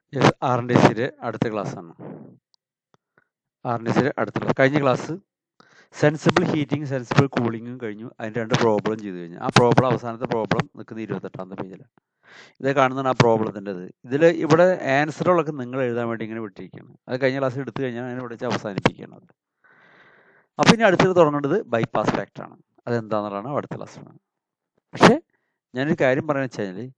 Yes R N D സിയുടെ അടുത്ത ക്ലാസ്സാണ് ആർ എൻ ഡി സിയുടെ അടുത്ത ക്ലാസ് കഴിഞ്ഞ ക്ലാസ് സെൻസിബിൾ ഹീറ്റിംഗ് സെൻസിബിൾ കൂളിങ്ങും കഴിഞ്ഞു അതിൻ്റെ രണ്ട് പ്രോബ്ലം ചെയ്തു കഴിഞ്ഞു ആ പ്രോബ്ലം അവസാനത്തെ പ്രോബ്ലം നിൽക്കുന്ന ഇരുപത്തെട്ടാമത്തെ പേജിൽ ഇത് കാണുന്നതാണ് ആ പ്രോബ്ലത്തിൻ്റെത് ഇതിൽ ഇവിടെ ആൻസറുകളൊക്കെ നിങ്ങൾ എഴുതാൻ വേണ്ടി ഇങ്ങനെ വിട്ടിരിക്കുകയാണ് അത് കഴിഞ്ഞ ക്ലാസ്സിൽ എടുത്തു കഴിഞ്ഞാൽ അതിനെ വിളിച്ച് അവസാനിപ്പിക്കുകയാണ് അത് അപ്പോൾ ഇനി അടുത്തത് തുടങ്ങേണ്ടത് ബൈപ്പാസ് ഫാക്ടറാണ് അതെന്താണെന്നുള്ളതാണ് അടുത്ത ക്ലാസ് പക്ഷേ ഞാനൊരു കാര്യം പറയുന്നത് വെച്ച് കഴിഞ്ഞാൽ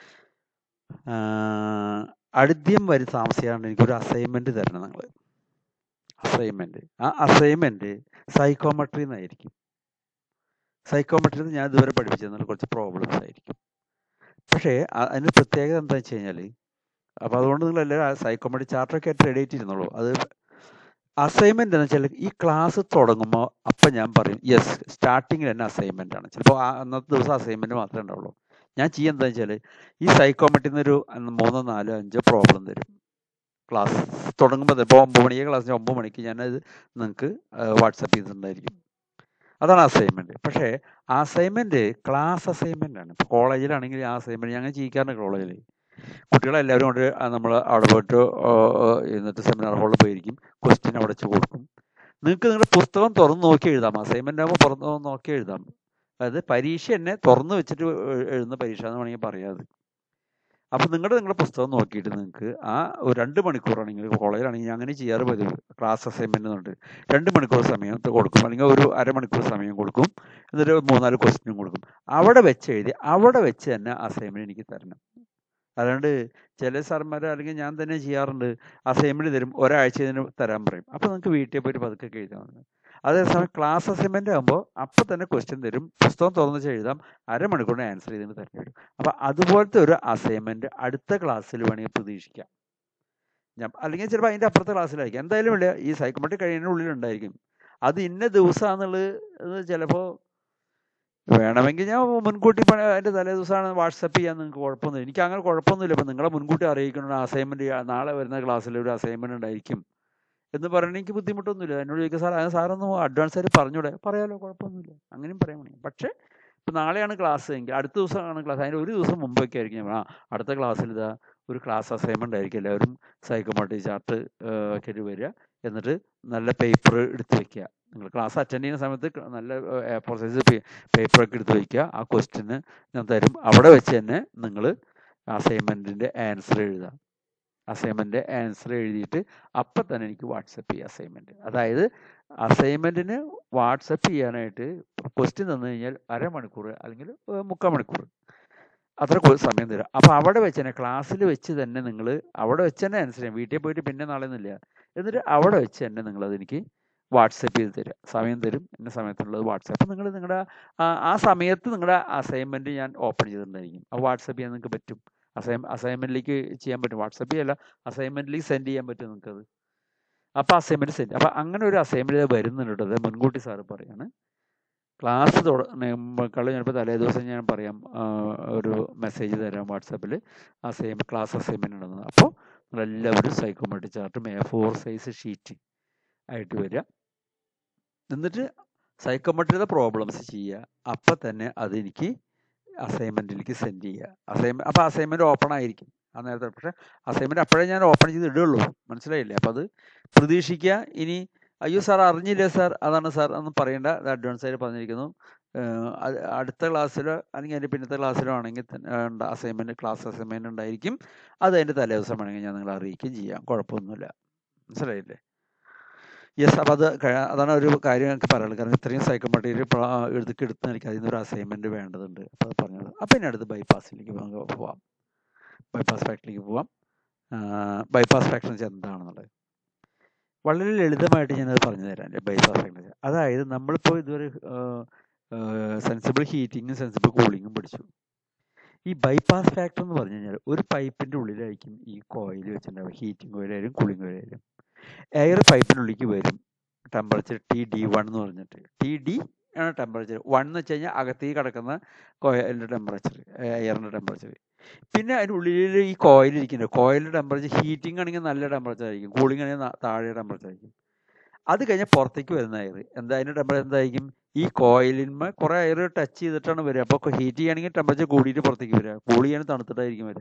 അടുദ്യം വരി താമസിക്കാണ്ട് എനിക്കൊരു അസൈൻമെൻറ്റ് തരണം നിങ്ങൾ അസൈൻമെൻറ്റ് ആ അസൈൻമെൻറ്റ് സൈക്കോമെട്രി എന്നായിരിക്കും സൈക്കോമെട്രി ഞാൻ ഇതുവരെ പഠിപ്പിച്ചതെന്നാൽ കുറച്ച് പ്രോബ്ലംസ് ആയിരിക്കും പക്ഷേ അതിന് പ്രത്യേകത എന്താ വെച്ച് കഴിഞ്ഞാൽ അപ്പോൾ അതുകൊണ്ട് നിങ്ങൾ എല്ലാവരും സൈക്കോമെട്രി ചാർട്ടറൊക്കെ ആയിട്ട് റെഡി ആയിട്ടിരുന്നുള്ളൂ അത് അസൈൻമെൻ്റ് എന്ന് വെച്ചാൽ ഈ ക്ലാസ് തുടങ്ങുമ്പോൾ അപ്പം ഞാൻ പറയും യെസ് സ്റ്റാർട്ടിങ്ങിൽ തന്നെ അസൈൻമെൻ്റ് ആണ് ചിലപ്പോൾ അന്നത്തെ ദിവസം അസൈൻമെൻറ്റ് മാത്രമേ ഉണ്ടാവുള്ളൂ ഞാൻ ചെയ്യുക എന്താ വെച്ചാൽ ഈ സൈക്കോമെട്രിയിൽ നിന്നൊരു മൂന്നോ നാലോ അഞ്ചോ പ്രോബ്ലം തരും ക്ലാസ് തുടങ്ങുമ്പോൾ ഇപ്പോൾ ഒമ്പത് മണിക്ക് ക്ലാസ്സിന് ഒമ്പത് മണിക്ക് ഞാനത് നിങ്ങൾക്ക് വാട്സപ്പ് ചെയ്തിട്ടുണ്ടായിരിക്കും അതാണ് അസൈൻമെൻറ്റ് പക്ഷേ അസൈൻമെൻറ്റ് ക്ലാസ് അസൈൻമെൻ്റ് ആണ് ഇപ്പോൾ കോളേജിലാണെങ്കിൽ ആ അസൈൻമെൻറ്റ് ഞങ്ങൾ ചെയ്യിക്കാറുണ്ട് കോളേജിൽ കുട്ടികളെല്ലാവരും കൊണ്ട് നമ്മൾ അവിടെ പോയിട്ട് എന്നിട്ട് സെമിനാർ ഹാളിൽ പോയിരിക്കും ക്വസ്റ്റ്യൻ അവിടെ വെച്ച് കൊടുക്കും നിങ്ങൾക്ക് നിങ്ങളുടെ പുസ്തകം തുറന്ന് നോക്കി എഴുതാം അസൈൻമെൻ്റ് ആകുമ്പോൾ തുറന്ന് നോക്കി എഴുതാം അതായത് പരീക്ഷ എന്നെ തുറന്ന് വെച്ചിട്ട് എഴുതുന്ന പരീക്ഷ എന്ന് വേണമെങ്കിൽ പറയാത് അപ്പോൾ നിങ്ങളുടെ നിങ്ങളുടെ പുസ്തകം നോക്കിയിട്ട് നിങ്ങൾക്ക് ആ ഒരു രണ്ട് മണിക്കൂറാണെങ്കിൽ കോളേജിലാണെങ്കിൽ അങ്ങനെ ചെയ്യാറ് പതിവ് ക്ലാസ് അസൈൻമെൻ്റ് എന്നുണ്ട് രണ്ട് മണിക്കൂർ സമയം കൊടുക്കും അല്ലെങ്കിൽ ഒരു അരമണിക്കൂർ സമയം കൊടുക്കും എന്നിട്ട് മൂന്നാല് ക്വസ്റ്റ്യനും കൊടുക്കും അവിടെ വെച്ച് എഴുതി അവിടെ വെച്ച് തന്നെ അസൈൻമെൻറ്റ് എനിക്ക് തരണം അല്ലാണ്ട് ചില സാർമാർ അല്ലെങ്കിൽ ഞാൻ തന്നെ ചെയ്യാറുണ്ട് അസൈൻമെൻറ്റ് തരും ഒരാഴ്ച ഇതിന് തരാൻ പറയും അപ്പോൾ നിങ്ങൾക്ക് വീട്ടിൽ പോയിട്ട് പതുക്കെ എഴുതാൻ മതി അതേസമയം ക്ലാസ് അസൈൻമെൻ്റ് ആകുമ്പോൾ അപ്പോൾ തന്നെ ക്വസ്റ്റ്യൻ തരും പുസ്തകം തുറന്ന് വെച്ച് എഴുതാം അരമണിക്കൂറിന് ആൻസർ ചെയ്തിട്ട് തരാൻ വരും അപ്പോൾ അതുപോലത്തെ ഒരു അസൈൻമെൻറ്റ് അടുത്ത ക്ലാസ്സിൽ വേണമെങ്കിൽ പ്രതീക്ഷിക്കാം ഞാൻ അല്ലെങ്കിൽ ചിലപ്പോൾ അതിൻ്റെ അപ്പുറത്തെ ക്ലാസ്സിലായിരിക്കും എന്തായാലും ഇല്ല ഈ സൈക്കോമെട്രി കഴിയുന്നതിൻ്റെ ഉള്ളിൽ ഉണ്ടായിരിക്കും അത് ഇന്ന ദിവസമാണെന്നുള്ളത് ചിലപ്പോൾ വേണമെങ്കിൽ ഞാൻ മുൻകൂട്ടി അതിൻ്റെ തലേ ദിവസമാണ് വാട്സപ്പ് ചെയ്യാൻ നിങ്ങൾക്ക് കുഴപ്പമൊന്നുമില്ല എനിക്ക് അങ്ങനെ കുഴപ്പമൊന്നുമില്ല ഇപ്പം നിങ്ങളെ മുൻകൂട്ടി അറിയിക്കണം അസൈൻമെൻറ്റ് നാളെ വരുന്ന ക്ലാസ്സിൽ ഒരു അസൈൻമെൻറ്റ് ഉണ്ടായിരിക്കും എന്ന് പറയണ എനിക്ക് ബുദ്ധിമുട്ടൊന്നുമില്ല എന്നോട് ചോദിക്കുക സാർ അത് സാറൊന്ന് അഡ്വാൻസ് ആയിട്ട് പറഞ്ഞൂടെ പറയാലോ കുഴപ്പമൊന്നുമില്ല അങ്ങനെയും പറയാൻ വേണ്ടി പക്ഷേ ഇപ്പം നാളെയാണ് ക്ലാസ് എങ്കിൽ അടുത്ത ദിവസമാണ് ക്ലാസ് അതിൻ്റെ ഒരു ദിവസം മുമ്പൊക്കെ ആയിരിക്കും ആ അടുത്ത ക്ലാസ്സിൽ ഇതാ ഒരു ക്ലാസ് അസൈൻമെൻ്റ് ആയിരിക്കും എല്ലാവരും സൈക്കോമെട്രി ചാർട്ട് ഒക്കെ വരിക എന്നിട്ട് നല്ല പേപ്പർ എടുത്ത് വെക്കുക നിങ്ങൾ ക്ലാസ് അറ്റൻഡ് ചെയ്യുന്ന സമയത്ത് നല്ല ഫോർ സൈസ് പേപ്പറൊക്കെ എടുത്ത് വയ്ക്കുക ആ ക്വസ്റ്റിന് ഞാൻ തരും അവിടെ വെച്ച് തന്നെ നിങ്ങൾ അസൈൻമെൻറ്റിൻ്റെ ആൻസർ എഴുതുക അസൈൻമെൻ്റ് ആൻസർ എഴുതിയിട്ട് അപ്പം തന്നെ എനിക്ക് വാട്സപ്പ് ചെയ്യുക അസൈൻമെൻറ്റ് അതായത് അസൈൻമെൻറ്റിന് വാട്സപ്പ് ചെയ്യാനായിട്ട് ക്വസ്റ്റ്യൻ തന്നു കഴിഞ്ഞാൽ അരമണിക്കൂർ അല്ലെങ്കിൽ മുക്കാൽ മണിക്കൂർ അത്ര സമയം തരാം അപ്പോൾ അവിടെ വെച്ച് തന്നെ ക്ലാസ്സിൽ വെച്ച് തന്നെ നിങ്ങൾ അവിടെ വെച്ച് തന്നെ ആൻസർ ചെയ്യാം വീട്ടിൽ പോയിട്ട് പിന്നെ നാളെ ഒന്നുമില്ല എന്നിട്ട് അവിടെ വെച്ച് തന്നെ നിങ്ങളതെനിക്ക് വാട്സപ്പ് ചെയ്ത് തരിക സമയം തരും ഇന്ന സമയത്തുള്ളത് വാട്സപ്പ് നിങ്ങൾ നിങ്ങളുടെ ആ സമയത്ത് നിങ്ങളുടെ അസൈൻമെൻറ്റ് ഞാൻ ഓപ്പൺ ചെയ്തിട്ടുണ്ടായിരിക്കും അപ്പോൾ വാട്സപ്പ് ചെയ്യാൻ നിങ്ങൾക്ക് പറ്റും അസൈൻ അസൈൻമെൻറ്റിലേക്ക് ചെയ്യാൻ പറ്റും വാട്സപ്പ് ചെയ്യല്ല അസൈൻമെൻറ്റിലേക്ക് സെൻഡ് ചെയ്യാൻ പറ്റും നിങ്ങൾക്കത് അപ്പോൾ അസൈൻമെൻറ്റ് സെൻഡ് അപ്പോൾ അങ്ങനെ ഒരു അസൈൻമെൻറ്റ് വരുന്നുണ്ട് അത് മുൻകൂട്ടി സാറ് പറയാണ് ക്ലാസ് തുടങ്ങുമ്പോൾ ഞാനിപ്പോൾ തലേ ദിവസം ഞാൻ പറയാം ഒരു മെസ്സേജ് തരാം വാട്സാപ്പിൽ അസൈൻ ക്ലാസ് അസൈൻമെൻറ്റ് ഉണ്ടെന്ന് അപ്പോൾ നിങ്ങളെല്ലാവരും സൈക്കോമെട്രി ചാർട്ടും എ ഫോർ സൈസ് ഷീറ്റ് ആയിട്ട് വരിക എന്നിട്ട് സൈക്കോമെട്രിയുടെ പ്രോബ്ലംസ് ചെയ്യുക അപ്പം തന്നെ അതെനിക്ക് അസൈൻമെൻറ്റിലേക്ക് സെൻഡ് ചെയ്യുക അസൈൻമെൻറ്റ് അപ്പോൾ അസൈൻമെൻറ്റ് ഓപ്പൺ ആയിരിക്കും ആ നേരത്തെ പക്ഷേ അസൈൻമെൻറ്റ് അപ്പോഴേ ഞാൻ ഓപ്പൺ ചെയ്ത് ഇടുള്ളൂ മനസ്സിലായില്ലേ അപ്പോൾ അത് പ്രതീക്ഷിക്കുക ഇനി അയ്യോ സാർ അറിഞ്ഞില്ലേ സാർ അതാണ് സാർ എന്ന് പറയേണ്ട അത് അഡ്വാൻസ് ആയിട്ട് പറഞ്ഞിരിക്കുന്നു അടുത്ത ക്ലാസ്സിലോ അല്ലെങ്കിൽ അതിൻ്റെ പിന്നത്തെ ക്ലാസ്സിലോ ആണെങ്കിൽ തന്നെ അസൈൻമെൻറ്റ് ക്ലാസ് അസൈൻമെൻറ്റ് ഉണ്ടായിരിക്കും അത് അതിൻ്റെ തലേ ദിവസം വേണമെങ്കിൽ ഞാൻ നിങ്ങളെ അറിയിക്കുകയും ചെയ്യാം കുഴപ്പമൊന്നുമില്ല മനസ്സിലായില്ലേ യെസ് അപ്പോൾ അത് അതാണ് ഒരു കാര്യം എനിക്ക് പറയാനുള്ളത് കാരണം ഇത്രയും സൈക്കോമെട്രിയിൽ എടുത്ത് എടുത്ത് എനിക്ക് അതിൽ നിന്നൊരു അസൈൻമെൻറ്റ് വേണ്ടതുണ്ട് അപ്പോൾ അത് പറഞ്ഞത് അപ്പോൾ ഇനി അടുത്ത് ബൈപ്പാസിലേക്ക് പോവാം ബൈപ്പാസ് ഫാക്ടറിലേക്ക് പോവാം ബൈപ്പാസ് ഫാക്ടർ എന്ന് വെച്ചാൽ എന്താണെന്നുള്ളത് വളരെ ലളിതമായിട്ട് ഞാനത് പറഞ്ഞു തരാം ബൈപ്പാസ് ഫാക്ടർ അതായത് നമ്മളിപ്പോൾ ഇതുവരെ സെൻസിബിൾ ഹീറ്റിങ്ങും സെൻസിബിൾ കൂളിങ്ങും പഠിച്ചു ഈ ബൈപ്പാസ് ഫാക്ടർ എന്ന് പറഞ്ഞു കഴിഞ്ഞാൽ ഒരു പൈപ്പിൻ്റെ ഉള്ളിലായിരിക്കും ഈ കോയിൽ വെച്ചിട്ടുണ്ടാവും ഹീറ്റിംഗ് കോയിലായാലും കൂളിംഗ് കോയിലായാലും എയർ പൈപ്പിനുള്ളിലേക്ക് വരും ടെമ്പറേച്ചർ ടി ഡി വൺ എന്ന് പറഞ്ഞിട്ട് ടി ഡി ആണ് ടെമ്പറേച്ചർ വൺ എന്ന് വെച്ച് കഴിഞ്ഞാൽ അകത്തേക്ക് കിടക്കുന്ന കോയിലിൻ്റെ ടെമ്പറേച്ചർ എയറിൻ്റെ ടെമ്പറേച്ചർ പിന്നെ അതിൻ്റെ ഉള്ളിൽ ഈ കോയിലിരിക്കുന്ന കോയിലിൻ്റെ ടെമ്പറേച്ചർ ഹീറ്റിംഗ് ആണെങ്കിൽ നല്ല ടെമ്പറേച്ചർ ആയിരിക്കും കൂളിംഗ് ആണെങ്കിൽ താഴെ ടെമ്പറേച്ചർ ആയിരിക്കും അത് കഴിഞ്ഞാൽ പുറത്തേക്ക് വരുന്ന എയർ എന്താ അതിൻ്റെ ടെമ്പറേച്ചർ എന്തായിരിക്കും ഈ കോയിലിന്മേ കുറേ എയർ ടച്ച് ചെയ്തിട്ടാണ് വരിക അപ്പോൾ ഹീറ്റ് ചെയ്യുകയാണെങ്കിൽ ടെമ്പറേച്ചർ കൂടിയിട്ട് പുറത്തേക്ക് വരിക കൂൾ ചെയ്യാൻ തണുത്തിട്ടായിരിക്കും വരിക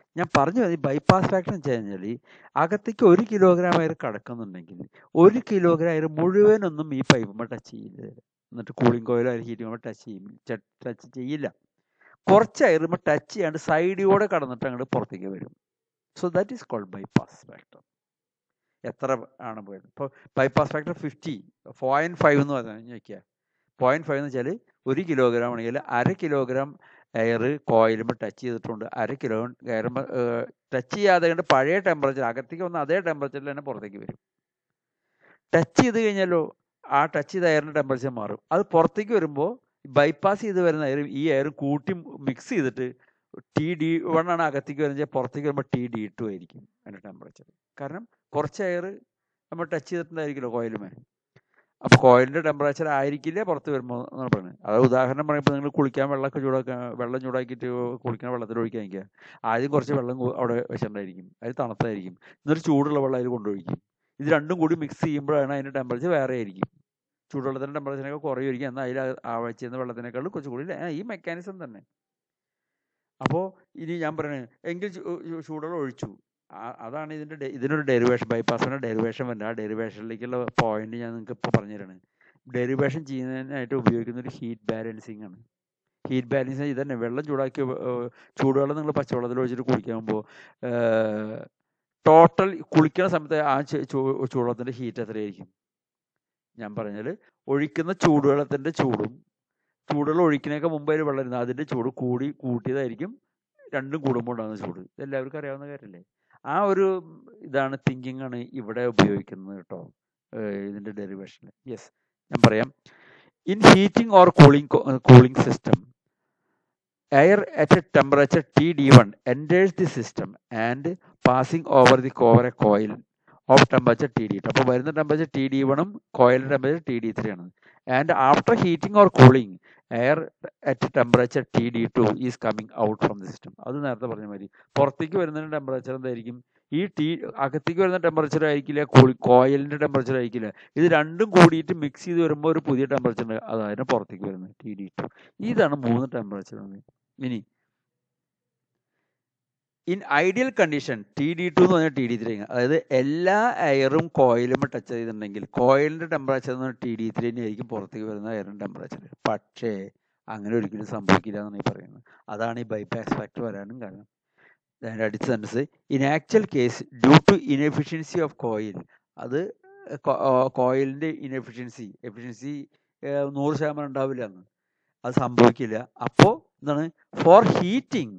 ഞാൻ പറഞ്ഞു ഈ ബൈപ്പാസ് ഫാക്ടർ എന്ന് വെച്ച് കഴിഞ്ഞാൽ അകത്തേക്ക് ഒരു കിലോഗ്രാം എയർ കടക്കുന്നുണ്ടെങ്കിൽ ഒരു കിലോഗ്രാം എയർ മുഴുവനൊന്നും ഈ പൈപ്പുമ്പോൾ ടച്ച് ചെയ്യില്ല എന്നിട്ട് കൂളിംഗ് കോയിലോ അല്ലെങ്കിൽ ഹീറ്റിംഗ് ടച്ച് ചെയ്യും ടച്ച് ചെയ്യില്ല കുറച്ച് എയറുമ്പോൾ ടച്ച് ചെയ്യാണ്ട് സൈഡിലൂടെ കടന്നിട്ട് അങ്ങോട്ട് പുറത്തേക്ക് വരും so that is called bypass factor എത്ര ആണ് പോയത് ഇപ്പോൾ bypass factor fifty point five എന്ന് പറഞ്ഞു നോക്കിയാൽ പോയിൻറ്റ് ഫൈവ് എന്ന് വെച്ചാൽ ഒരു കിലോഗ്രാം ആണെങ്കിൽ അര കിലോഗ്രാം എയർ കോയിലുമ്പോൾ ടച്ച് ചെയ്തിട്ടുണ്ട് അര കിലോ എയർ ടച്ച് ചെയ്യാതെ കണ്ട് പഴയ ടെമ്പറേച്ചർ അകത്തേക്ക് വന്ന അതേ ടെമ്പറേച്ചറിൽ തന്നെ പുറത്തേക്ക് വരും ടച്ച് ചെയ്ത് കഴിഞ്ഞാലോ ആ ടച്ച് ചെയ്ത എയറിൻ്റെ ടെമ്പറേച്ചർ മാറും അത് പുറത്തേക്ക് വരുമ്പോൾ ബൈപ്പാസ് ചെയ്ത് വരുന്ന എയർ ഈ എയർ കൂട്ടി മിക്സ് ചെയ്തിട്ട് ടി ഡി വൺ ആണ് അകത്തേക്ക് വരുന്നത് പുറത്തേക്ക് വരുമ്പോൾ ടി ഡി ടു ആയിരിക്കും അതിൻ്റെ ടെമ്പറേച്ചർ കാരണം കുറച്ച് എയർ നമ്മൾ ടച്ച് ചെയ്തിട്ടുണ്ടായിരിക്കുമല്ലോ കോയിലുമേ അപ്പോൾ കോയിലിൻ്റെ ടെമ്പറേച്ചർ ആയിരിക്കില്ല പുറത്ത് വരുമ്പോൾ എന്നാണ് പറയുന്നത് അത് ഉദാഹരണം പറയുമ്പോൾ നിങ്ങൾ കുളിക്കാൻ വെള്ളമൊക്കെ ചൂടാക്കാൻ വെള്ളം ചൂടാക്കിയിട്ട് കുളിക്കുന്ന വെള്ളത്തിൽ ഒഴിക്കാൻ നിൽക്കുക ആദ്യം കുറച്ച് വെള്ളം അവിടെ വെച്ചിട്ടുണ്ടായിരിക്കും അത് തണുത്തായിരിക്കും എന്നിട്ട് ചൂടുള്ള വെള്ളം അതിൽ കൊണ്ടൊഴിക്കും ഇത് രണ്ടും കൂടി മിക്സ് ചെയ്യുമ്പോഴാണ് അതിൻ്റെ ടെമ്പറേച്ചർ വേറെ ആയിരിക്കും ചൂടുവെള്ളത്തിൻ്റെ ടെമ്പറേച്ചറിനൊക്കെ കുറയുമായിരിക്കും എന്നാൽ അതിൽ ആവശ്യം വെള്ളത്തിനേക്കാളും കുറച്ചുകൂടി ഈ മെക്കാനിസം തന്നെ അപ്പോൾ ഇനി ഞാൻ പറയണേ എങ്കിൽ ചൂടുവെള്ളം ഒഴിച്ചു അതാണ് ഇതിൻ്റെ ഇതിനൊരു ഡെറിവേഷൻ ബൈപ്പാസിൻ്റെ ഡെറിവേഷൻ വരുന്നത് ആ ഡെറിവേഷനിലേക്കുള്ള പോയിന്റ് ഞാൻ നിങ്ങൾക്ക് ഇപ്പോൾ പറഞ്ഞു തരാണ് ഡെറിവേഷൻ ചെയ്യുന്നതിനായിട്ട് ഉപയോഗിക്കുന്ന ഒരു ഹീറ്റ് ബാലൻസിങ് ആണ് ഹീറ്റ് ബാലൻസിങ് ഇത് തന്നെ വെള്ളം ചൂടാക്കി ചൂടുവെള്ളം നിങ്ങൾ പച്ചവെള്ളത്തിൽ ഒഴിച്ചിട്ട് കുളിക്കുമ്പോൾ ടോട്ടൽ കുളിക്കുന്ന സമയത്ത് ആ ചൂടുവെള്ളത്തിൻ്റെ ഹീറ്റ് എത്രയായിരിക്കും ഞാൻ പറഞ്ഞാൽ ഒഴിക്കുന്ന ചൂടുവെള്ളത്തിൻ്റെ ചൂടും ചൂടുവെള്ളം ഒഴിക്കുന്നതിനൊക്കെ മുമ്പ് അതിൽ വെള്ളം ഇരുന്നത് അതിൻ്റെ ചൂട് കൂടി കൂട്ടിയതായിരിക്കും രണ്ടും കൂടുമ്പോൾ ഉണ്ടാകുന്ന ചൂട് എല്ലാവർക്കും അറിയാവുന്ന കാര്യമല്ലേ ആ ഒരു ഇതാണ് തിങ്കിങ് ആണ് ഇവിടെ ഉപയോഗിക്കുന്നത് കേട്ടോ ഇതിൻ്റെ ഡെറിവേഷനിൽ യെസ് ഞാൻ പറയാം in heating or cooling cooling system air at a temperature T D one enters the system and passing over the cover a coil of temperature T D അപ്പോൾ വരുന്ന ടെമ്പറേച്ചർ ടി ഡി വണും കോയിലിൻ്റെ temperature T D three ആണ് and after heating or cooling air at temperature T D two is coming out from the system അത് നേരത്തെ പറഞ്ഞ മാതിരി പുറത്തേക്ക് വരുന്ന ടെമ്പറേച്ചർ എന്തായിരിക്കും ഈ ടീ അകത്തേക്ക് വരുന്ന ടെമ്പറേച്ചർ ആയിരിക്കില്ല കൂളി കോയിലിൻ്റെ ടെമ്പറേച്ചർ ആയിരിക്കില്ല ഇത് രണ്ടും കൂടിയിട്ട് മിക്സ് ചെയ്ത് വരുമ്പോൾ ഒരു പുതിയ ടെമ്പറേച്ചർ ഉണ്ട് അതായത് പുറത്തേക്ക് വരുന്നത് ടി ഡി ടു ഇതാണ് മൂന്ന് ടെമ്പറേച്ചർ ഇനി in ideal condition T D two എന്ന് പറഞ്ഞാൽ ടി ഡി ത്രീ അതായത് എല്ലാ എയറും കോയിലും ടച്ച് ചെയ്തിട്ടുണ്ടെങ്കിൽ കോയിലിൻ്റെ ടെമ്പറേച്ചർ എന്ന് പറഞ്ഞാൽ ടി ഡി ത്രീ ആയിരിക്കും പുറത്തേക്ക് വരുന്ന എയറിൻ്റെ ടെമ്പറേച്ചർ പക്ഷേ അങ്ങനെ ഒരിക്കലും സംഭവിക്കില്ല എന്നാണ് ഈ പറയുന്നത് അതാണ് ഈ ബൈപാസ് ഫാക്ടർ വരാനും കാരണം അതിൻ്റെ അടുത്ത sentence in actual case due to inefficiency of coil അത് കോയിലിൻ്റെ ഇൻഎഫിഷ്യൻസി എഫിഷ്യൻസി നൂറ് ശതമാനം ഉണ്ടാവില്ല എന്ന് അത് സംഭവിക്കില്ല അപ്പോൾ എന്താണ് for heating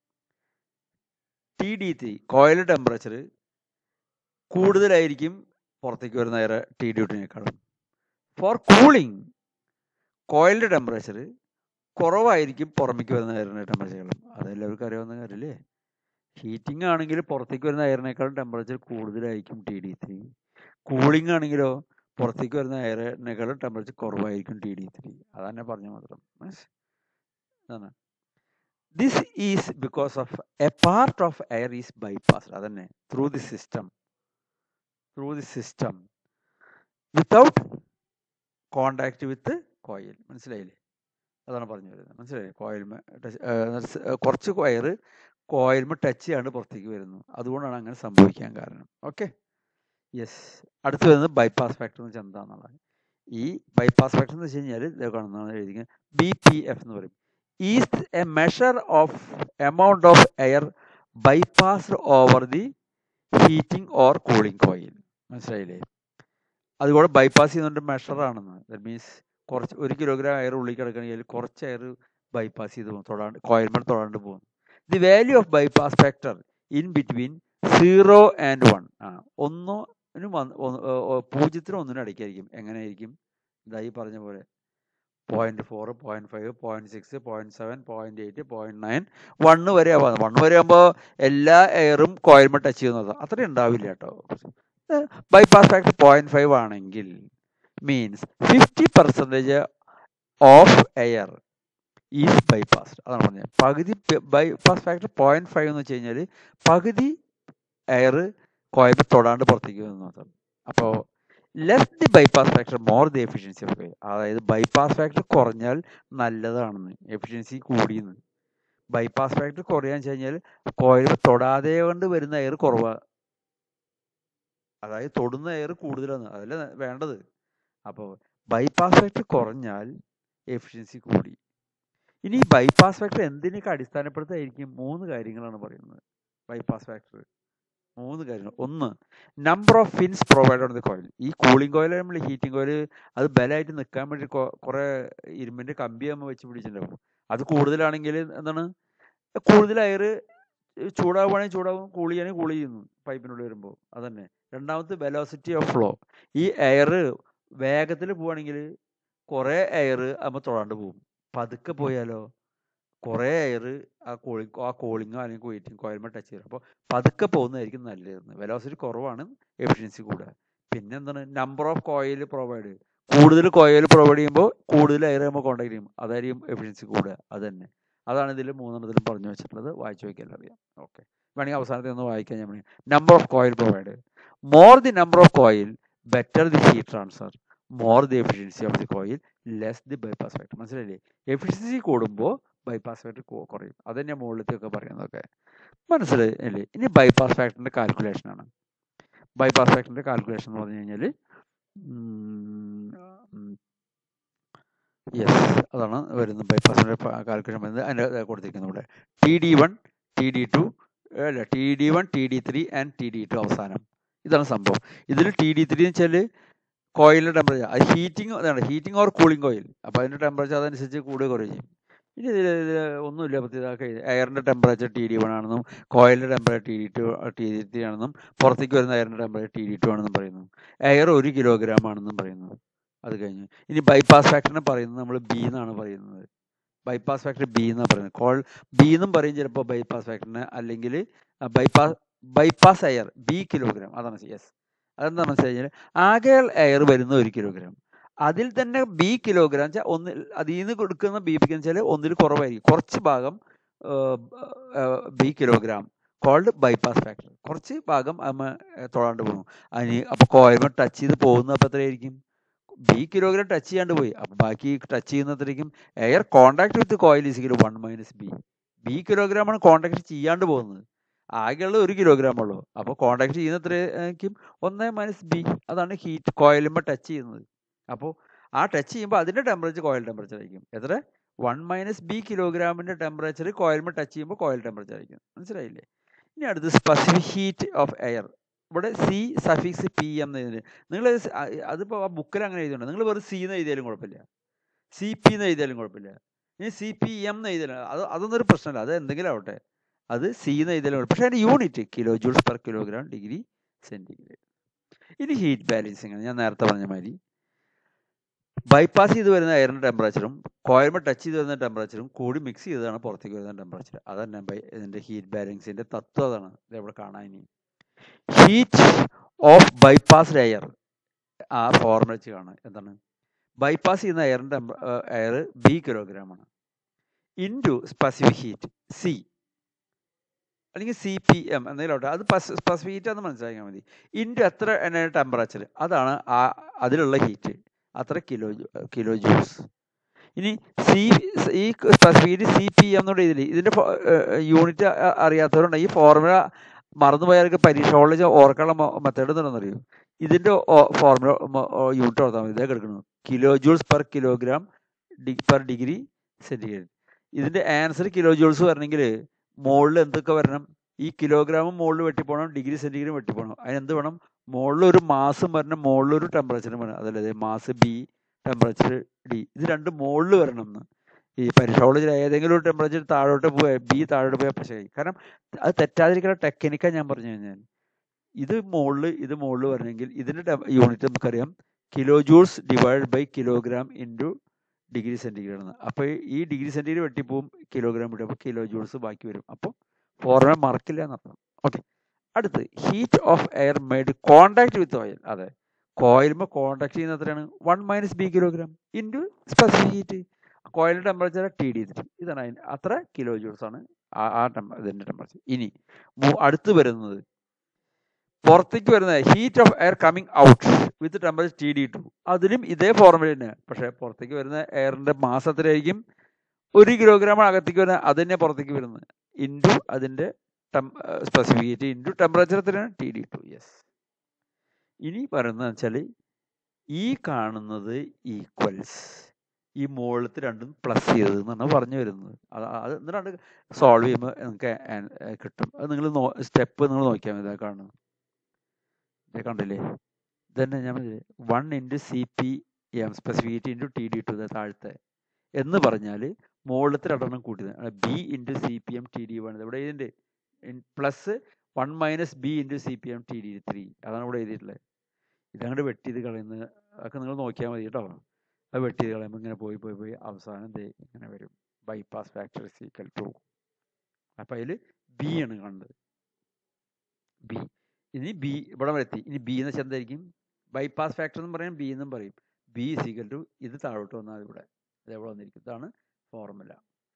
T D three coil temperature കൂടുതലായിരിക്കും പുറത്തേക്ക് വരുന്ന എയർ ടി ഡി ടുവിനേക്കാളും ഫോർ കൂളിംഗ് കോയിലിൻ്റെ ടെമ്പറേച്ചർ കുറവായിരിക്കും പുറമേക്ക് വരുന്ന എയറിൻ്റെ ടെമ്പറേച്ചറുകളും അതെല്ലാവർക്കും അറിയാവുന്ന കാര്യമല്ലേ ഹീറ്റിംഗ് ആണെങ്കിൽ പുറത്തേക്ക് വരുന്ന എയറിനേക്കാളും ടെമ്പറേച്ചർ കൂടുതലായിരിക്കും ടി ഡി ത്രീ കൂളിംഗ് ആണെങ്കിലോ പുറത്തേക്ക് വരുന്ന എയറിനേക്കാളും ടെമ്പറേച്ചർ കുറവായിരിക്കും ടി ഡി ത്രീ അതന്നെ പറഞ്ഞു മാത്രം അതാണ് this is because of a part of air is bypass അതന്നെ through the system through the system without contact with coil മനസ്സിലായില്ലേ അതാണ് പറഞ്ഞു വരുന്നത് മനസ്സിലായില്ലേ കോയിൽമ കുറച്ച് വയർ കോയിൽമ ടച്ച് ചെയ്യാണ്ട് പുറത്തേക്ക് വരുന്നു അതുകൊണ്ടാണ് അങ്ങനെ സംഭവിക്കാൻ കാരണം ഓക്കെ യെസ് അടുത്ത് വരുന്നത് ബൈപ്പാസ് ഫാക്ടർ എന്ന് വെച്ചാൽ എന്താണെന്നുള്ളത് ഈ ബൈപ്പാസ് ഫാക്ടർ എന്ന് വെച്ച് കഴിഞ്ഞാൽ ഇത് കാണുന്നതാണ് എഴുതിക്കുന്നത് ബി പി എഫ് എന്ന് പറയും is a measure of amount of air bypassed over the heating or cooling coil മനസ്സിലായില്ലേ അതുകൂടെ ബൈപ്പാസ് ചെയ്യുന്നതിൻ്റെ മെഷറാണെന്ന് ദറ്റ് മീൻസ് കുറച്ച് ഒരു കിലോഗ്രാം എയർ ഉള്ളിൽ കിടക്കണമെങ്കിൽ കുറച്ച് എയർ ബൈപ്പാസ് ചെയ്ത് പോകും തൊടാണ്ട് കോയിൽമേൽ തൊടാണ്ട് പോകും the value of bypass factor in between zero and one ആ ഒന്നിനും പൂജ്യത്തിനും ഒന്നിനും ഇടയ്ക്കായിരിക്കും എങ്ങനെയായിരിക്കും ഇതായി പറഞ്ഞ പോലെ point four point five point six point seven point eight point nine one വരെ ആവാം വണ്ണ് വരെ ആകുമ്പോൾ എല്ലാ എയറും കോയിൽമ ടച്ച് ചെയ്യുന്നത് അത്രയും ഉണ്ടാവില്ല കേട്ടോ ബൈപ്പാസ് ഫാക്ടർ പോയിന്റ് ഫൈവ് ആണെങ്കിൽ means fifty percentage of air is bypassed അതാണ് പറഞ്ഞത് പകുതി ബൈപ്പാസ് ഫാക്ടർ പോയിന്റ് ഫൈവ് എന്ന് വെച്ച് കഴിഞ്ഞാൽ പകുതി എയർ കോയിൽമ തൊടാണ്ട് പുറത്തേക്ക് വന്നു അപ്പോൾ less the bypass factor more the efficiency of അതായത് ബൈപ്പാസ് ഫാക്ടർ കുറഞ്ഞാൽ നല്ലതാണെന്ന് എഫിഷ്യൻസി കൂടിയെന്ന് ബൈപ്പാസ് ഫാക്ടർ കുറയാന്ന് വെച്ച് കഴിഞ്ഞാൽ കോയിൽ തൊടാതെ കൊണ്ട് വരുന്ന എയർ കുറവാണ് അതായത് തൊടുന്ന എയർ കൂടുതലാണ് അതല്ല വേണ്ടത് അപ്പോൾ ബൈപ്പാസ് ഫാക്ടർ കുറഞ്ഞാൽ എഫിഷ്യൻസി കൂടി ഇനി ഈ ബൈപ്പാസ് ഫാക്ടർ എന്തിനൊക്കെ അടിസ്ഥാനപ്പെടുത്തായിരിക്കും മൂന്ന് കാര്യങ്ങളാണ് പറയുന്നത് ബൈപ്പാസ് ഫാക്ടർ മൂന്ന് കാര്യങ്ങൾ ഒന്ന് number of fins provide on the coil ഈ കൂളിംഗ് കോയിൽ നമ്മൾ ഹീറ്റിംഗ് കോയിൽ അത് ബലമായിട്ട് നിൽക്കാൻ വേണ്ടി കുറെ ഇരുമ്പിന്റെ കമ്പി നമ്മൾ വെച്ച് പിടിച്ചിട്ടുണ്ടാവും അത് കൂടുതലാണെങ്കിൽ എന്താണ് കൂടുതൽ എയർ ചൂടാവുകയാണെങ്കിൽ ചൂടാവും കൂൾ ചെയ്യുകയാണെങ്കിൽ കൂൾ ചെയ്യുന്നു പൈപ്പിനുള്ളിൽ വരുമ്പോൾ അതന്നെ രണ്ടാമത്തെ വെലോസിറ്റി ഓഫ് ഫ്ലോ ഈ എയർ വേഗത്തിൽ പോവുകയാണെങ്കിൽ കുറേ എയർ നമ്മൾ തൊടാണ്ട് പോകും പതുക്കെ പോയാലോ കുറേ എയർ ആ കൂളിംഗ് ആ കൂളിങ്ങോ അല്ലെങ്കിൽ വെയിറ്റിംഗ് കോയിലുമ്പോൾ ടച്ച് ചെയ്യും അപ്പോൾ പതുക്കെ പോകുന്നതായിരിക്കും നല്ലതെന്ന് വെലോസിറ്റി കുറവാണ് എഫിഷ്യൻസി കൂടുക പിന്നെ എന്താണ് നമ്പർ ഓഫ് കോയിൽ പ്രൊവൈഡ് കൂടുതൽ കോയിൽ പ്രൊവൈഡ് ചെയ്യുമ്പോൾ കൂടുതൽ എയർ നമ്മൾ കോൺടാക്ട് ചെയ്യും അതായിരിക്കും എഫിഷ്യൻസി കൂടുക അത് തന്നെ അതാണ് ഇതിൽ മൂന്നെണ്ണത്തിലും പറഞ്ഞു വെച്ചിട്ടുള്ളത് വായിച്ചു നോക്കിയാൽ അറിയാം ഓക്കെ വേണമെങ്കിൽ അവസാനത്തെ ഒന്ന് വായിക്കാൻ ഞാൻ number of coil provide more the number of coil better the heat transfer more the efficiency of the coil less the bypass factor മനസ്സിലായില്ലേ എഫിഷ്യൻസി കൂടുമ്പോൾ ബൈപ്പാസ് ഫാക്ടർ കുറയും അത് തന്നെ മുകളിലത്തെയൊക്കെ പറയുന്നതൊക്കെ മനസ്സിലായി അല്ലേ ഇനി ബൈപ്പാസ് ഫാക്ടറിൻ്റെ കാൽക്കുലേഷനാണ് ബൈപ്പാസ് ഫാക്ടറിൻ്റെ കാൽക്കുലേഷൻ എന്ന് പറഞ്ഞു കഴിഞ്ഞാൽ യെസ് അതാണ് വരുന്നത് ബൈപ്പാസിൻ്റെ കാൽക്കുലേഷൻ വരുന്നത് അതിൻ്റെ കൊടുത്തിരിക്കുന്നത് ഇവിടെ T D one T D two അല്ല T D one T D three and T D two അവസാനം ഇതാണ് സംഭവം ഇതിൽ ടി ഡി ത്രീ എന്ന് വെച്ചാൽ കോയിലിൻ്റെ ടെമ്പറേച്ചർ അത് ഹീറ്റിംഗ് അതാണ് ഹീറ്റിംഗ് ഓർ കൂളിംഗ് കോയിൽ അപ്പോൾ അതിൻ്റെ ടെമ്പറേച്ചർ അതനുസരിച്ച് കൂടുക കുറയും ചെയ്യും ഇനി ഇതിൽ ഒന്നുമില്ല പ്രത്യേകത എയറിൻ്റെ ടെമ്പറേച്ചർ ടി ഡി വൺ ആണെന്നും കോയിലിൻ്റെ temperature T D two T D three ആണെന്നും പുറത്തേക്ക് വരുന്ന എയറിൻ്റെ ടെമ്പറേച്ചർ ടി ഡി ടു ആണെന്നും പറയുന്നു എയർ ഒരു കിലോഗ്രാം ആണെന്നും പറയുന്നു അത് കഴിഞ്ഞ് ഇനി ബൈപ്പാസ് ഫാക്ടറിനെ പറയുന്നത് നമ്മൾ ബി എന്നാണ് പറയുന്നത് ബൈപ്പാസ് ഫാക്ടർ ബി എന്നാണ് പറയുന്നത് കോൾ ബി എന്നും പറയും ചിലപ്പോൾ ബൈപ്പാസ് ഫാക്ടറിനെ അല്ലെങ്കിൽ bypass bypass air B kilogram അതാണ് യെസ് അതെന്താണെന്ന് വെച്ച് കഴിഞ്ഞാൽ ആകെ എയർ വരുന്ന ഒരു കിലോഗ്രാം അതിൽ തന്നെ ബി കിലോഗ്രാം വെച്ചാൽ ഒന്ന് അതിൽ നിന്ന് കൊടുക്കുന്ന ബി പിക്ക് വെച്ചാൽ ഒന്നിൽ കുറവായിരിക്കും കുറച്ച് ഭാഗം B kilogram called bypass factor കുറച്ച് ഭാഗം അമ്മ തൊഴാണ്ട് പോകുന്നു അതിന് അപ്പോൾ കോയമ ടച്ച് ചെയ്ത് പോകുന്നത് അപ്പോൾ എത്രയായിരിക്കും ബി കിലോഗ്രാം ടച്ച് ചെയ്യാണ്ട് പോയി അപ്പോൾ ബാക്കി ടച്ച് ചെയ്യുന്നത്രയ്ക്കും air contact with coil is equal one minus B B കിലോഗ്രാമാണ് കോണ്ടാക്ട് ചെയ്യാണ്ട് പോകുന്നത് ആകെയുള്ള ഒരു കിലോഗ്രാം ഉള്ളൂ അപ്പോൾ കോണ്ടാക്ട് ചെയ്യുന്നത്രയ്ക്കും ഒന്ന് മൈനസ് ബി അതാണ് ഹീറ്റ് കോയിലുമ്പോൾ ടച്ച് ചെയ്യുന്നത് അപ്പോൾ ആ ടച്ച് ചെയ്യുമ്പോൾ അതിൻ്റെ ടെമ്പറേച്ചർ കോയിൽ ടെമ്പറേച്ചർ ആയിരിക്കും എത്ര വൺ മൈനസ് ബി കിലോഗ്രാമിൻ്റെ ടെമ്പറേച്ചർ കോയിലുമ്പോൾ ടച്ച് ചെയ്യുമ്പോൾ കോയിൽ ടെമ്പറേച്ചർ ആയിരിക്കും മനസ്സിലായില്ലേ ഇനി അടുത്ത് സ്പെസിഫിക് ഹീറ്റ് ഓഫ് എയർ ഇവിടെ സി സഫിക്സ് പി എം എന്ന് നിങ്ങൾ അതിപ്പോൾ ആ ബുക്കിൽ അങ്ങനെ എഴുതിയുണ്ട് നിങ്ങൾ വെറും സി എന്ന് എഴുതിയാലും കുഴപ്പമില്ല സി പി എന്ന് എഴുതിയാലും കുഴപ്പമില്ല ഇനി സി പി എം എന്ന് എഴുതിയാലും അത് അതൊന്നും ഒരു പ്രശ്നമല്ല അത് എന്തെങ്കിലും ആവട്ടെ അത് സി എന്ന് എഴുതിയാലും കുഴപ്പം പക്ഷേ അതിൻ്റെ unit kilo joules per kilogram degree centigrade ഇനി ഹീറ്റ് ബാലൻസിങ് ഞാൻ നേരത്തെ പറഞ്ഞ മാതിരി ബൈപ്പാസ് ചെയ്ത് വരുന്ന എയറിൻ്റെ ടെമ്പറേച്ചറും കോയൽമ ടച്ച് ചെയ്ത് വരുന്ന ടെമ്പറേച്ചറും കൂടി മിക്സ് ചെയ്താണ് പുറത്തേക്ക് വരുന്ന ടെമ്പറേച്ചർ അതന്നെ ബൈ ഇതിൻ്റെ ഹീറ്റ് ബാലൻസിൻ്റെ തത്വം അതാണ് ഇത് ഇവിടെ കാണാൻ ഇനി ഹീറ്റ് ഓഫ് ബൈപ്പാസ് എയർ ആ ഫോർമുല വെച്ച് കാണാം എന്താണ് ബൈപ്പാസ് ചെയ്യുന്ന എയറിൻ്റെ എയർ ബി കിലോഗ്രാം ആണ് ഇൻറ്റു സ്പെസിഫിക് ഹീറ്റ് സി അല്ലെങ്കിൽ സി പി എം എന്തെങ്കിലും അത് സ്പെസിഫിക് ഹീറ്റ് എന്ന് മനസ്സിലാക്കിയാൽ മതി ഇൻറ്റു എത്ര ടെമ്പറേച്ചർ അതാണ് ആ അതിലുള്ള ഹീറ്റ് അത്ര കിലോ കിലോ ജ്യൂസ് ഇനി സി ഈ സ്പെസിഫിക്കലി സി പി എം എന്നുള്ള ഇതിൽ ഇതിൻ്റെ യൂണിറ്റ് അറിയാത്തവരുണ്ട് ഈ ഫോർമുല മറന്നുപോയവർക്ക് പരീക്ഷ ഹോളിൽ ഓർക്കാനുള്ള മെത്തേഡ് എന്താണെന്നറിയോ ഇതിൻ്റെ ഫോർമുല യൂണിറ്റ് ഓർത്താൽ മതി ഇതേ കിടക്കുന്നു kilo joules per kilogram D per degree centigrade ഇതിൻ്റെ ആൻസർ കിലോ ജൂൾസ് വരണമെങ്കിൽ മുകളിൽ എന്തൊക്കെ വരണം ഈ കിലോഗ്രാമും മുകളിൽ വെട്ടിപ്പോണം ഡിഗ്രി സെൻറ്റിഗ്രേഡ് വെട്ടിപ്പോണം അതിനെന്ത് വേണം മുകളിൽ ഒരു മാസം വരണം മുകളിൽ ഒരു ടെമ്പറേച്ചറും വേണം അതല്ലേ മാസ് ബി ടെമ്പറേച്ചർ ഡി ഇത് രണ്ട് മുകളിൽ വരണം എന്ന് ഈ പരീക്ഷ ഏതെങ്കിലും ഒരു ടെമ്പറേച്ചർ താഴോട്ട് പോയാൽ ബി താഴോട്ട് പോയാൽ പക്ഷേ കാരണം അത് തെറ്റാതിരിക്കുന്ന ടെക്നിക്കാണ് ഞാൻ പറഞ്ഞു കഴിഞ്ഞാൽ ഇത് മുകളിൽ ഇത് മുകളിൽ വരണമെങ്കിൽ ഇതിൻ്റെ യൂണിറ്റ് നമുക്കറിയാം kilo joules divide by kilogram into degree centigrade ആണ് അപ്പോൾ ഈ ഡിഗ്രി സെൻറ്റിഗ്രേഡ് വെട്ടിപ്പോവും കിലോഗ്രാം വിട്ടും അപ്പോൾ കിലോ ജൂൾസ് ബാക്കി വരും അപ്പോൾ ഫോർമുല മറക്കില്ല എന്നർത്ഥം ഓക്കെ അടുത്ത് heat of air made contact with oil അതെ കോയിലുമ്പോൾ കോണ്ടാക്ട് ചെയ്യുന്ന എത്രയാണ് one minus B kilogram into specific heat കോയിലിൻ്റെ ടെമ്പറേച്ചർ ടി ഡി ത്രീ ഇതാണ് അതിന് അത്ര കിലോ ജൂൾസ് ആണ് ആ ആ ടെമ്പ ഇതിൻ്റെ ടെമ്പറേച്ചർ ഇനി അടുത്ത് വരുന്നത് പുറത്തേക്ക് വരുന്ന heat of air coming out with temperature T D two അതിലും ഇതേ ഫോർമുല തന്നെ പക്ഷേ പുറത്തേക്ക് വരുന്ന എയറിൻ്റെ മാസത്തിലായിരിക്കും ഒരു കിലോഗ്രാം അകത്തേക്ക് വരുന്നത് അത് തന്നെ പുറത്തേക്ക് വരുന്നത് ഇൻറ്റു അതിൻ്റെ ടെം സ്പെസിഫിക്കറ്റ് ഇൻറ്റു ടെമ്പറേച്ചർ എത്രയാണ് ടി ഡി ടു യെസ് ഇനി പറയുന്നത് വെച്ചാൽ ഈ കാണുന്നത് ഈക്വൽസ് ഈ മുകളിലത്തെ രണ്ടും പ്ലസ് ചെയ്തത് എന്നാണ് പറഞ്ഞു വരുന്നത് അത് അത് എന്നിട്ടാണ് സോൾവ് ചെയ്യുമ്പോൾ നിങ്ങൾക്ക് ആൻ- ഏ, കിട്ടും അത് നിങ്ങൾ സ്റ്റെപ്പ് നിങ്ങൾ നോക്കിയാൽ മതി ഇതാ കാണുന്നത് ഇതേ കണ്ടില്ലേ ഇതന്നെ ഞാൻ one into C P M specific heat into T D two താഴത്തെ എന്ന് പറഞ്ഞാൽ മുകളിലത്തെ രണ്ടെണ്ണം കൂട്ടിയത് B into C P M T D one ഇവിടെ ഇതിൻ്റെ plus one minus B into C P M T D three അതാണ് ഇവിടെ എഴുതിയിട്ടുള്ളത് ഇതങ്ങോട്ട് വെട്ടി ഇത് കളയുന്നത് അതൊക്കെ നിങ്ങൾ നോക്കിയാൽ മതി കേട്ടോ അത് വെട്ടി ഇത് കളയുമ്പോൾ ഇങ്ങനെ പോയി പോയി പോയി അവസാനം ദേ ഇങ്ങനെ വരും ബൈപ്പാസ് ഫാക്ടർ സീക്കൽ ടു അപ്പം അതിൽ ബി ആണ് കണ്ടത് ബി ഇനി ബി ഇവിടെ വരെ എത്തി ഇനി ബി എന്ന് വെച്ചാൽ എന്തായിരിക്കും ബൈപ്പാസ് ഫാക്ടർ എന്നും പറയും ബി എന്നും പറയും ബി സീക്കൽ ടു ഇത് താഴോട്ട് വന്നാൽ ഇവിടെ ഇത് എവിടെ വന്നിരിക്കും ഇതാണ് ഫോർമുല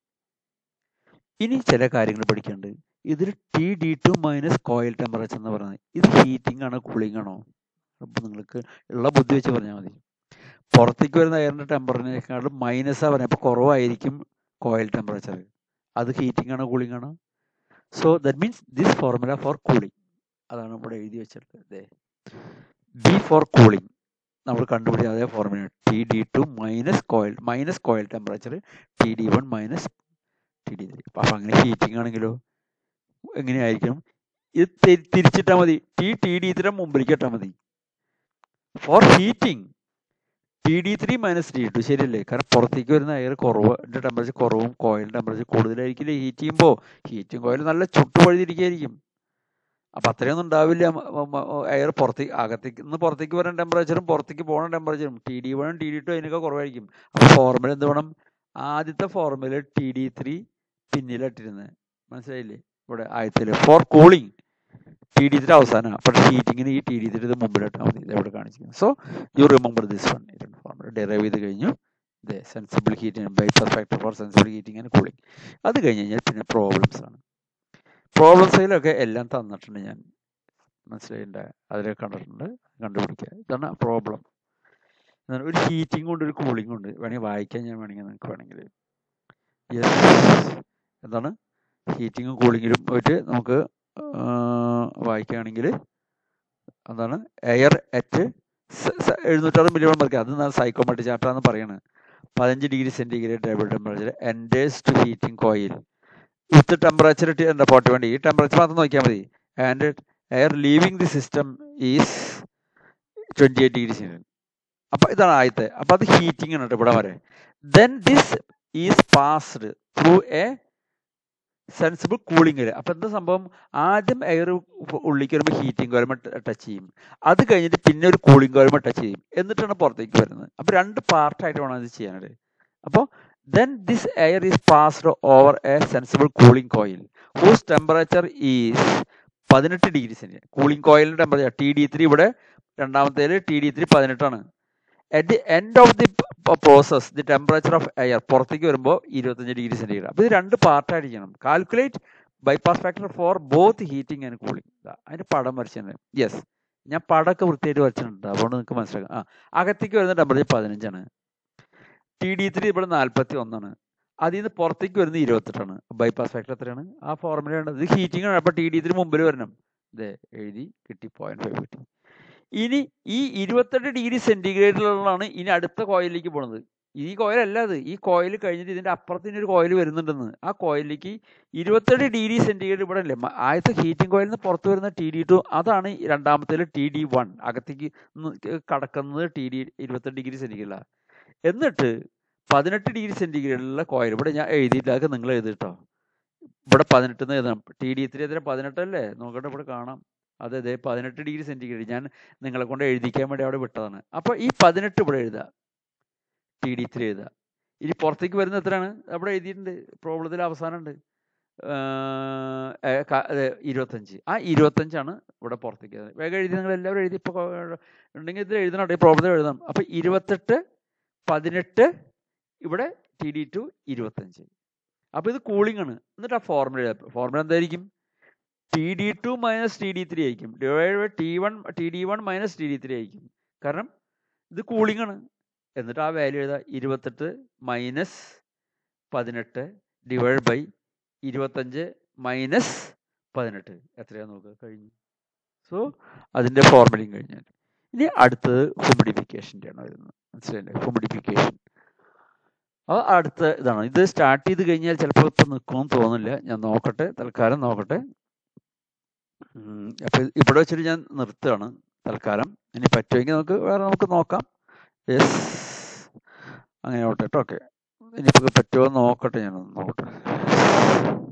ഇനി ചില കാര്യങ്ങൾ പഠിക്കാനുണ്ട് ഇതിൽ T D two minus coil temperature എന്ന് പറയുന്നത് ഇത് ഹീറ്റിംഗ് ആണോ കൂളിംഗ് ആണോ അപ്പം നിങ്ങൾക്ക് ഉള്ള ബുദ്ധി വെച്ച് പറഞ്ഞാൽ മതി പുറത്തേക്ക് വരുന്ന എയറിൻ്റെ ടെമ്പറേച്ചറിനേക്കാളും മൈനസാണ് പറയുന്നത് അപ്പോൾ കുറവായിരിക്കും കോയിൽ ടെമ്പറേച്ചർ അത് ഹീറ്റിംഗ് ആണോ കൂളിംഗ് ആണോ so that means this formula for cooling അതാണ് ഇവിടെ എഴുതി വെച്ചിട്ടുള്ളത് ബി ഫോർ കൂളിംഗ് നമ്മൾ കണ്ടുപിടിച്ച അതേ formula T D two minus coil minus coil temperature T D one minus T D three അപ്പം അങ്ങനെ ഹീറ്റിംഗ് ആണെങ്കിലോ എങ്ങനെയായിരിക്കും ഇത് തി- തിരിച്ചിട്ടാൽ മതി ടി ടി ഡി ത്രീ മുമ്പിലേക്ക് ഇട്ടാൽ മതി for heating T D three minus T two ശരിയല്ലേ കാരണം പുറത്തേക്ക് വരുന്ന എയർ കുറവ് ടെമ്പറേച്ചർ കുറവും കോയിൽ ടെമ്പറേച്ചർ കൂടുതലായിരിക്കില്ലേ ഹീറ്റ് ചെയ്യുമ്പോൾ ഹീറ്റും കോയിൽ നല്ല ചുട്ടുപഴുതിരിക്കുകയായിരിക്കും അപ്പം അത്രയൊന്നും ഉണ്ടാവില്ല എയർ പുറത്തേക്ക് അകത്തേക്ക് നിന്ന് പുറത്തേക്ക് വരുന്ന ടെമ്പറേച്ചറും പുറത്തേക്ക് പോകുന്ന ടെമ്പറേച്ചറും ടി ഡി വണ്ണും ടി ഡി ടു അതിനൊക്കെ കുറവായിരിക്കും അപ്പോൾ ഫോർമുല എന്ത് വേണം ആദ്യത്തെ ഫോർമുല ടി ഡി ത്രീ പിന്നിലിട്ടിരുന്നത് മനസ്സിലായില്ലേ ഇവിടെ ആയത്തിൽ for cooling T D three അവസാനം പക്ഷേ ഹീറ്റിങ്ങിന് ഈ ടി ഡി ത്രീ ഇത് മുമ്പിലിട്ടാൽ മതി ഇത് ഇവിടെ കാണിച്ചിരിക്കുന്നത് so you remember this one formula derive ചെയ്ത് കഴിഞ്ഞു ഇത് sensible heating bypass factor for sensible heating and cooling അത് കഴിഞ്ഞ് കഴിഞ്ഞാൽ പിന്നെ പ്രോബ്ലംസ് ആണ് പ്രോബ്ലംസിലൊക്കെ എല്ലാം തന്നിട്ടുണ്ട് ഞാൻ മനസ്സിലായിട്ടുണ്ട് അതിലൊക്കെ കണ്ടിട്ടുണ്ട് കണ്ടുപിടിക്കുക ഇതാണ് പ്രോബ്ലം എന്താണ് ഒരു ഹീറ്റിംഗ് കൊണ്ട് ഒരു കൂളിംഗ് ഉണ്ട് വേണമെങ്കിൽ വായിക്കാൻ ഞാൻ വേണമെങ്കിൽ നിങ്ങൾക്ക് വേണമെങ്കിൽ യെസ് എന്താണ് ഹീറ്റിങ്ങും കൂളിങ്ങിലും പോയിട്ട് നമുക്ക് ആ, വായിക്കുകയാണെങ്കിൽ എന്താണ് എയർ അറ്റ് എഴുന്നൂറ്റാറ് മില്ലിയോൺ മതി അത് സൈക്കോമെട്രി ചാപ്റ്റർ എന്ന് പറയുന്നത് പതിനഞ്ച് degree centigrade table temperature enters to heating coil with temperature എന്താ പോട്ട് വേണ്ടി ഈ ടെമ്പറേച്ചർ മാത്രം നോക്കിയാൽ മതി and air leaving the system is twenty eight degree centigrade അപ്പോൾ ഇതാണ് ആദ്യത്തെ അപ്പോൾ അത് ഹീറ്റിംഗ് ആണ് കേട്ടോ ഇവിടെ വരെ then this is passed through a sensible cooling അപ്പോൾ എന്താ സംഭവം ആദ്യം എയർ ഉള്ളിലേക്ക് വരുമ്പോൾ ഹീറ്റിംഗ് കോലമ ടച്ച് ചെയ്യും അത് കഴിഞ്ഞിട്ട് പിന്നെ ഒരു കൂളിംഗ് കോലമ ടച്ച് ചെയ്യും എന്നിട്ടാണ് പുറത്തേക്ക് വരുന്നത് അപ്പോൾ രണ്ട് പാർട്ടായിട്ട് വേണം ഇത് ചെയ്യാനായിട്ട് അപ്പോൾ then this air is passed over a sensible cooling coil whose temperature is പതിനെട്ട് ഡിഗ്രി സെൻറ്റി കൂളിംഗ് കോയിലിൻ്റെ ടെമ്പറേച്ചർ ടി ഡി ത്രീ ഇവിടെ രണ്ടാമത്തേൽ ടി ഡി ത്രീ പതിനെട്ടാണ് at the end of the process the temperature of air പുറത്തേക്ക് വരുമ്പോൾ ഇരുപത്തഞ്ച് degree centigrade അപ്പോൾ ഇത് രണ്ട് പാർട്ടായിട്ട് ചെയ്യണം calculate bypass factor for both heating and cooling അതിൻ്റെ പടം വരച്ചിട്ടുണ്ട് യെസ് ഞാൻ പടമൊക്കെ വൃത്തിയായിട്ട് വരച്ചിട്ടുണ്ട് അതുകൊണ്ട് നിങ്ങൾക്ക് മനസ്സിലാക്കാം ആ അകത്തേക്ക് വരുന്ന ടെമ്പറേച്ചർ പതിനഞ്ചാണ് ടി ഡി ത്രീ ഇവിടെ നാൽപ്പത്തി ഒന്നാണ് അതിൽ നിന്ന് പുറത്തേക്ക് വരുന്നത് ഇരുപത്തെട്ടാണ് ബൈപ്പാസ് ഫാക്ടർ എത്രയാണ് ആ ഫോർമുലയാണ് ഇത് ഹീറ്റിംഗ് ആണ് അപ്പോൾ ടി ഡി ത്രീ മുമ്പിൽ വരണം ഇതേ എഴുതി കിട്ടി പോയിന്റ് ഫൈവ് കിട്ടി ഇനി ഈ ഇരുപത്തെട്ട് ഡിഗ്രി സെൻറ്റിഗ്രേഡിലുള്ളതാണ് ഇനി അടുത്ത കോയിലിലേക്ക് പോണത് ഈ കോയിലല്ല അത് ഈ കോയിൽ കഴിഞ്ഞിട്ട് ഇതിൻ്റെ അപ്പുറത്ത് ഇനി ഒരു കോയിൽ വരുന്നുണ്ടെന്ന് ആ കോയിലേക്ക് ഇരുപത്തെട്ട് ഡിഗ്രി സെൻറ്റിഗ്രേഡ് ഇവിടെ അല്ലേ മ- ആദ്യത്തെ ഹീറ്റിംഗ് കോയിൽ നിന്ന് പുറത്ത് വരുന്ന ടി ഡി ടു അതാണ് രണ്ടാമത്തേൽ ടി ഡി വൺ അകത്തേക്ക് ന്ന് കടക്കുന്നത് ടി ഡി ഇരുപത്തെട്ട് ഡിഗ്രി സെൻറ്റിഗ്രേഡിലാണ് എന്നിട്ട് പതിനെട്ട് ഡിഗ്രി സെൻറ്റിഗ്രേഡിലുള്ള കോയിൽ ഇവിടെ ഞാൻ എഴുതിയില്ല അതൊക്കെ നിങ്ങൾ എഴുതിട്ടോ ഇവിടെ പതിനെട്ട് എന്ന് എഴുതണം ടി ഡി ത്രീ എത്ര പതിനെട്ടല്ലേ നോക്കട്ടെ ഇവിടെ കാണാം അതെ അതെ പതിനെട്ട് ഡിഗ്രി സെൻറ്റിഗ്രേഡ് ഞാൻ നിങ്ങളെ കൊണ്ട് എഴുതിക്കാൻ വേണ്ടി അവിടെ വിട്ടതാണ് അപ്പോൾ ഈ പതിനെട്ട് ഇവിടെ എഴുതുക ടി ഡി ത്രീ എഴുതുക ഇനി പുറത്തേക്ക് വരുന്ന എത്രയാണ് അവിടെ എഴുതിയിട്ടുണ്ട് പ്രോബ്ലത്തിൽ അവസാനമുണ്ട് ആഹ് ഏ, ക- അതെ, ഇരുപത്തഞ്ച് ആ ഇരുപത്തഞ്ചാണ് ഇവിടെ പുറത്തേക്ക് വരുന്നത്. വേഗം എഴുതി നിങ്ങൾ എല്ലാവരും എഴുതി ഇപ്പോൾ ഉണ്ടെങ്കിൽ ഇതിൽ എഴുതണം കേട്ടോ ഈ പ്രോബ്ലത്തിൽ എഴുതാം അപ്പോൾ ഇരുപത്തെട്ട് പതിനെട്ട് ഇവിടെ ടി ഡി ടു ഇരുപത്തഞ്ച് അപ്പോൾ ഇത് കൂളിംഗ് ആണ് എന്നിട്ട് ആ ഫോർമുല ഫോർമുല എന്തായിരിക്കും T D two minus T D three ആയിരിക്കും divide by T one T D one minus T D three ആയിരിക്കും കാരണം ഇത് കൂളിംഗ് ആണ് എന്നിട്ട് ആ വാല്യൂ എഴുതാ ഇരുപത്തെട്ട് മൈനസ് പതിനെട്ട് ഡിവൈഡ് ബൈ ഇരുപത്തഞ്ച് മൈനസ് പതിനെട്ട് എത്രയാ നോക്കുക കഴിഞ്ഞു സോ അതിൻ്റെ ഫോർമുലയും കഴിഞ്ഞാൽ ഇനി അടുത്തത് ഹ്യൂമിഡിഫിക്കേഷൻ്റെ ആണ് വരുന്നത് മനസ്സിലായില്ലേ ഹ്യൂമിഡിഫിക്കേഷൻ അത് അടുത്ത ഇതാണ് ഇത് സ്റ്റാർട്ട് ചെയ്ത് കഴിഞ്ഞാൽ ചിലപ്പോൾ ഇപ്പം നിൽക്കുമെന്ന് തോന്നില്ല ഞാൻ നോക്കട്ടെ തൽക്കാലം നോക്കട്ടെ അപ്പം ഇവിടെ വെച്ചിട്ട് ഞാൻ നിർത്തുകയാണ് തൽക്കാലം ഇനി പറ്റുമെങ്കിൽ നമുക്ക് വേറെ നമുക്ക് നോക്കാം യെസ് അങ്ങനെ ആവട്ടെ കേട്ടോ ഓക്കെ ഇനിയിപ്പോൾ പറ്റുമോ എന്ന് നോക്കട്ടെ ഞാനൊന്ന് നോക്കട്ടെ